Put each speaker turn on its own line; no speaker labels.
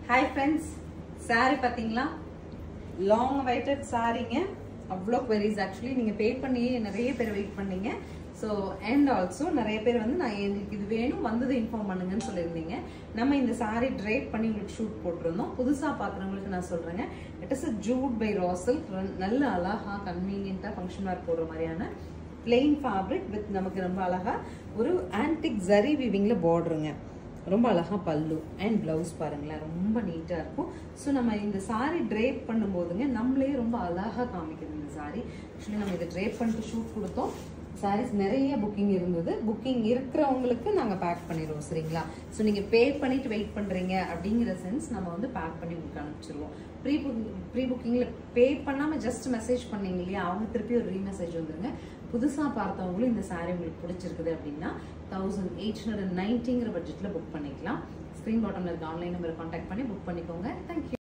hi friends saree பார்த்தீங்களா long waited சாரீங்க அவ்வளோ queries ஆக்சுவலி நீங்கள் பே பண்ணி நிறைய பேர் வெயிட் பண்ணீங்க ஸோ அண்ட் ஆல்சோ நிறைய பேர் வந்து நான் எங்களுக்கு இது வேணும் வந்தது இன்ஃபார்ம் பண்ணுங்கன்னு சொல்லியிருந்தீங்க நம்ம இந்த saree ட்ரேட் பண்ணி உங்களுக்கு ஷூட் போட்டிருந்தோம் புதுசாக பார்க்குறவங்களுக்கு நான் சொல்கிறேங்க இட் இஸ் அ ஜூட் பை ராசல் நல்ல அழகா கன்வீனியண்ட்டாக ஃபங்க்ஷன் வேர் போடுற மாதிரியான பிளெயின் ஃபேப்ரிக் வித் நமக்கு ரொம்ப அழகா ஒரு ஆன்டிக் ஜரி வீவிங்கில் பார்டருங்க ரொம்ப அழகா பல்லு அண்ட் பிளவுஸ் பாருங்களேன் ரொம்ப நீட்டாக இருக்கும் ஸோ நம்ம இந்த saree ட்ரேப் பண்ணும்போதுங்க நம்மளே ரொம்ப அழகா காமிக்குது இந்த saree ஆக்சுவலி நம்ம இதை ட்ரேப் பண்ணிட்டு ஷூட் கொடுத்தோம் சாரீஸ் நிறைய புக்கிங் இருந்தது புக்கிங் இருக்கிறவங்களுக்கு நாங்கள் பேக் பண்ணிடுவோம் சரிங்களா ஸோ நீங்கள் பே பண்ணிட்டு வெயிட் பண்ணுறீங்க அப்படிங்கிற சென்ஸ் நம்ம வந்து பேக் பண்ணி உங்களுக்கு அனுப்பிச்சிருவோம் ப்ரீ புக்கிங் ப்ரீ புக்கிங்கில் பே பண்ணாமல் ஜஸ்ட் மெசேஜ் பண்ணீங்க இல்லையா அவங்க திருப்பி ஒரு ரீமெசேஜ் வந்துருங்க புதுசாக பார்த்தவங்களும் இந்த saree உங்களுக்கு பிடிச்சிருக்குது அப்படின்னா தௌசண்ட் எயிட் ஹண்ட்ரட் நைன்ட்டிங்கிற பட்ஜெட்டில் புக் பண்ணிக்கலாம் ஸ்க்ரீன் பாட்டமில் இருக்க ஆன்லைன் நம்பரை காண்டாக்ட் பண்ணி புக் பண்ணிக்கோங்க தேங்க்யூ